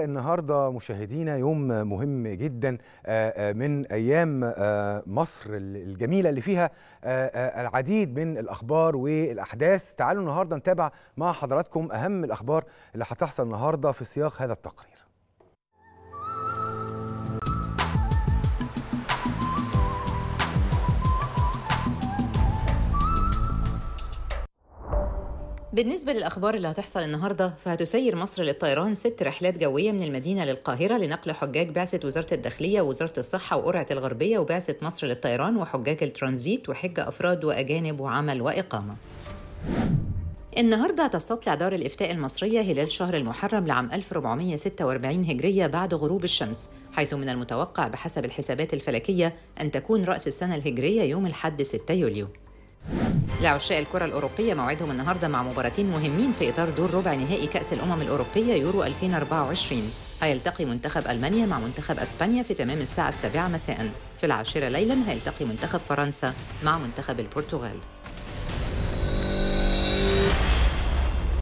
النهارده مشاهدينا يوم مهم جدا من ايام مصر الجميله اللي فيها العديد من الاخبار والاحداث تعالوا النهارده نتابع مع حضراتكم اهم الاخبار اللي هتحصل النهارده في سياق هذا التقرير بالنسبة للأخبار اللي هتحصل النهاردة فهتسير مصر للطيران ست رحلات جوية من المدينة للقاهرة لنقل حجاج بعثة وزارة الداخلية ووزارة الصحة وقرعة الغربية وبعثة مصر للطيران وحجاج الترانزيت وحجة أفراد وأجانب وعمل وإقامة النهارده هتستطلع دار الإفتاء المصرية هلال شهر المحرم لعام 1446 هجرية بعد غروب الشمس حيث من المتوقع بحسب الحسابات الفلكية أن تكون رأس السنة الهجرية يوم الحد 6 يوليو لعشاء الكرة الأوروبية موعدهم النهاردة مع مباراتين مهمين في إطار دور ربع نهائي كأس الأمم الأوروبية يورو 2024 هيلتقي منتخب ألمانيا مع منتخب أسبانيا في تمام الساعة السابعة مساء في العاشرة ليلا هيلتقي منتخب فرنسا مع منتخب البرتغال